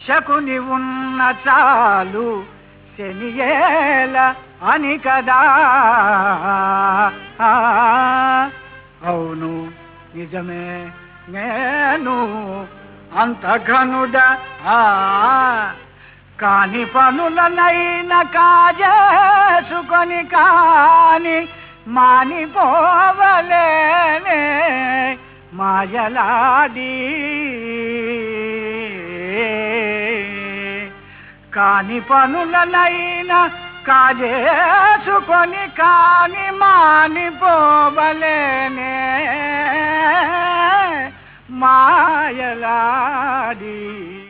శకుని ఉన్న చాలు శనియేల అని కదా అవును నిజమే నేను అంత ఘనుడ ఆ, కాని పనులనైన కాజేసుకొని కాని మానిపోవలేనే మాయలాడి కాని పనులనైనా కాజేసుకొని కాని మానిపోవలేనే మాయలాడి